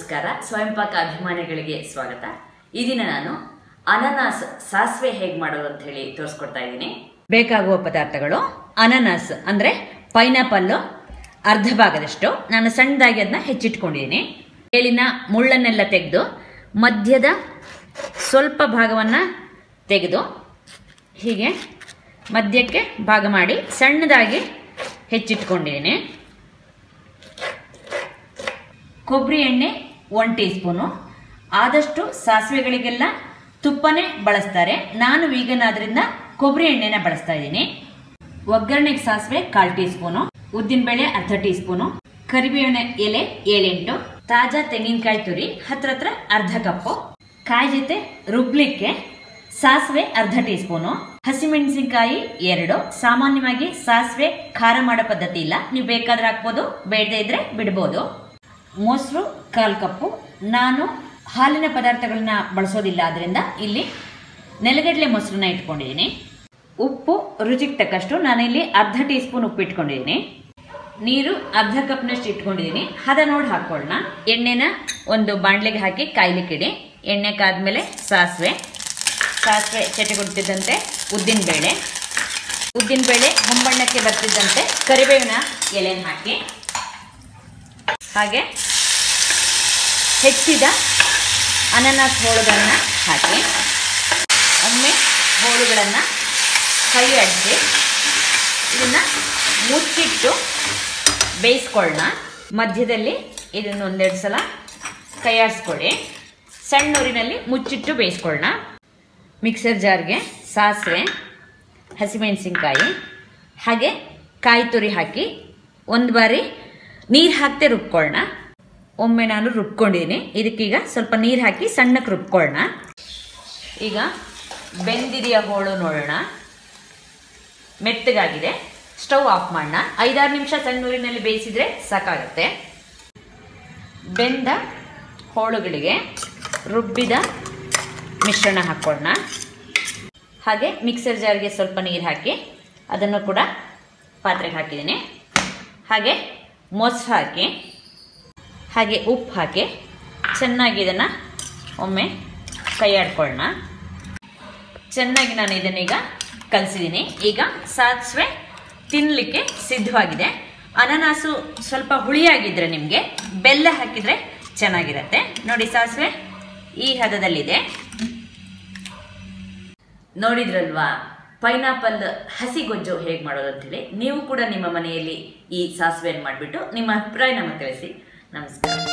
ನಮಸ್ಕಾರ ಸ್ವಯಂಪಾಕ ಅಭಿಮಾನಿಗಳಿಗೆ ಸ್ವಾಗತ ಈ ದಿನ ನಾನು ಅನನಾಸ್ ಸಾಸಿವೆ ಹೇಗೆ ಮಾಡೋದು ಅಂತ ಹೇಳಿ ತೋರಿಸ್ಕೊಡ್ತಾ ಇದ್ದೀನಿ ಬೇಕಾಗುವ ಪದಾರ್ಥಗಳು ಅನನಾಸ್ ಅಂದರೆ ಪೈನಾಪಲ್ಲು ಅರ್ಧ ಭಾಗದಷ್ಟು ನಾನು ಸಣ್ಣದಾಗಿ ಅದನ್ನ ಹೆಚ್ಚಿಟ್ಕೊಂಡಿದ್ದೀನಿ ಮೇಲಿನ ಮುಳ್ಳನ್ನೆಲ್ಲ ತೆಗೆದು ಮಧ್ಯದ ಸ್ವಲ್ಪ ಭಾಗವನ್ನು ತೆಗೆದು ಹೀಗೆ ಮಧ್ಯಕ್ಕೆ ಭಾಗ ಮಾಡಿ ಸಣ್ಣದಾಗಿ ಹೆಚ್ಚಿಟ್ಕೊಂಡಿದ್ದೀನಿ ಕೊಬ್ಬರಿ ಎಣ್ಣೆ ಒನ್ ಟೀ ಸ್ಪೂನು ಆದಷ್ಟು ಸಾಸಿವೆಗಳಿಗೆಲ್ಲ ತುಪ್ಪನೇ ಬಳಸ್ತಾರೆ ನಾನು ವೀಗನ್ ಆದ್ರಿಂದ ಕೊಬ್ಬರಿ ಎಣ್ಣೆನ ಬಳಸ್ತಾ ಇದ್ದೀನಿ ಒಗ್ಗರಣೆಗೆ ಸಾಸಿವೆ ಕಾಲ್ ಟೀ ಸ್ಪೂನು ಉದ್ದಿನಬೇಳೆ ಅರ್ಧ ಟೀ ಸ್ಪೂನು ಕರಿಬೇವಿನ ಎಲೆ ಏಳೆಂಟು ತಾಜಾ ತೆಂಗಿನಕಾಯಿ ತುರಿ ಹತ್ರ ಹತ್ರ ಅರ್ಧ ಕಪ್ಪು ಕಾಯಿ ಜೊತೆ ರುಬ್ಲಿಕ್ಕೆ ಸಾಸಿವೆ ಅರ್ಧ ಟೀ ಸ್ಪೂನು ಹಸಿಮೆಣಸಿನಕಾಯಿ ಎರಡು ಸಾಮಾನ್ಯವಾಗಿ ಸಾಸಿವೆ ಖಾರ ಮಾಡೋ ಪದ್ಧತಿ ಇಲ್ಲ ನೀವು ಬೇಕಾದ್ರೆ ಹಾಕ್ಬೋದು ಬೇಡದೇ ಇದ್ರೆ ಬಿಡ್ಬೋದು ಮೊಸರು ಕಾಲು ಕಪ್ಪು ನಾನು ಹಾಲಿನ ಪದಾರ್ಥಗಳನ್ನ ಬಳಸೋದಿಲ್ಲ ಆದ್ದರಿಂದ ಇಲ್ಲಿ ನೆಲಗಡಲೆ ಮೊಸರನ್ನ ಇಟ್ಕೊಂಡಿದ್ದೀನಿ ಉಪ್ಪು ರುಚಿಗೆ ತಕ್ಕಷ್ಟು ನಾನಿಲ್ಲಿ ಅರ್ಧ ಟೀ ಸ್ಪೂನ್ ಉಪ್ಪು ಇಟ್ಕೊಂಡಿದ್ದೀನಿ ನೀರು ಅರ್ಧ ಕಪ್ನಷ್ಟು ಇಟ್ಕೊಂಡಿದ್ದೀನಿ ಹದ ನೋಡಿ ಹಾಕೊಳ್ಳೋಣ ಎಣ್ಣೆನ ಒಂದು ಬಾಣಲೆಗೆ ಹಾಕಿ ಕಾಯ್ಲಿಕ್ಕಿಡಿ ಎಣ್ಣೆ ಕಾದ್ಮೇಲೆ ಸಾಸಿವೆ ಸಾಸಿವೆ ಚಟಗುಡ್ತಿದ್ದಂತೆ ಉದ್ದಿನಬೇಳೆ ಉದ್ದಿನಬೇಳೆ ಹೊಂಬಣ್ಣಕ್ಕೆ ಬರ್ತಿದ್ದಂತೆ ಕರಿಬೇವಿನ ಎಲೆನ ಹಾಕಿ ಹಾಗೆ ಹೆಚ್ಚಿದ ಅನನಾಸ್ ಹೋಳುಗಳನ್ನು ಹಾಕಿ ಒಮ್ಮೆ ಹೋಳುಗಳನ್ನು ಕೈ ಅಡಿಸಿ ಇದನ್ನು ಮುಚ್ಚಿಟ್ಟು ಬೇಯಿಸ್ಕೊಳ್ಳೋಣ ಮಧ್ಯದಲ್ಲಿ ಇದನ್ನು ಒಂದೆರಡು ಸಲ ಕೈ ಆಡಿಸ್ಕೊಳ್ಳಿ ಸಣ್ಣ ಊರಿನಲ್ಲಿ ಮುಚ್ಚಿಟ್ಟು ಬೇಯಿಸ್ಕೊಳ್ಳೋಣ ಮಿಕ್ಸರ್ ಜಾರ್ಗೆ ಸಾಸಿವೆ ಹಸಿಮೆಣಸಿನ್ಕಾಯಿ ಹಾಗೆ ಕಾಯಿ ತುರಿ ಹಾಕಿ ಒಂದು ಬಾರಿ ನೀರು ಹಾಕದೆ ರುಬ್ಕೊಳ್ಳೋಣ ಒಮ್ಮೆ ನಾನು ರುಬ್ಕೊಂಡಿದ್ದೀನಿ ಇದಕ್ಕೀಗ ಸ್ವಲ್ಪ ನೀರು ಹಾಕಿ ಸಣ್ಣಕ್ಕೆ ರುಬ್ಕೊಳ್ಳೋಣ ಈಗ ಬೆಂದಿದೆಯ ಹೋಳು ನೋಡೋಣ ಮೆತ್ತಗಾಗಿದೆ ಸ್ಟವ್ ಆಫ್ ಮಾಡೋಣ ಐದಾರು ನಿಮಿಷ ಸಣ್ಣ ಊರಿನಲ್ಲಿ ಬೇಯಿಸಿದ್ರೆ ಸಾಕಾಗುತ್ತೆ ಬೆಂದ ಹೋಳುಗಳಿಗೆ ರುಬ್ಬಿದ ಮಿಶ್ರಣ ಹಾಕ್ಕೊಳ್ಳೋಣ ಹಾಗೆ ಮಿಕ್ಸರ್ ಜಾರ್ಗೆ ಸ್ವಲ್ಪ ನೀರು ಹಾಕಿ ಅದನ್ನು ಕೂಡ ಪಾತ್ರೆಗೆ ಹಾಕಿದ್ದೀನಿ ಹಾಗೆ ಮೊಸರು ಹಾಕಿ ಹಾಗೆ ಉಪ್ಪು ಹಾಕಿ ಚೆನ್ನಾಗಿ ಇದನ್ನು ಒಮ್ಮೆ ಕೈ ಆಡ್ಕೊಳ್ಳೋಣ ಚೆನ್ನಾಗಿ ನಾನು ಇದನ್ನೀಗ ಕಲಿಸಿದ್ದೀನಿ ಈಗ ಸಾಸಿವೆ ತಿನ್ನಲಿಕ್ಕೆ ಸಿದ್ಧವಾಗಿದೆ ಅನನಾಸು ಸ್ವಲ್ಪ ಹುಳಿಯಾಗಿದ್ದರೆ ನಿಮಗೆ ಬೆಲ್ಲ ಹಾಕಿದರೆ ಚೆನ್ನಾಗಿರುತ್ತೆ ನೋಡಿ ಸಾಸಿವೆ ಈ ಹದದಲ್ಲಿದೆ ನೋಡಿದ್ರಲ್ವಾ ಪೈನಾಪಲ್ ಹಸಿ ಗೊಜ್ಜು ಹೇಗೆ ಮಾಡೋದು ಅಂತೇಳಿ ನೀವು ಕೂಡ ನಿಮ್ಮ ಮನೆಯಲ್ಲಿ ಈ ಸಾಸಿವೆಯನ್ನು ಮಾಡಿಬಿಟ್ಟು ನಿಮ್ಮ ಅಭಿಪ್ರಾಯ ನಮಗೆ ತಿಳಿಸಿ ನಮಸ್ಕಾರ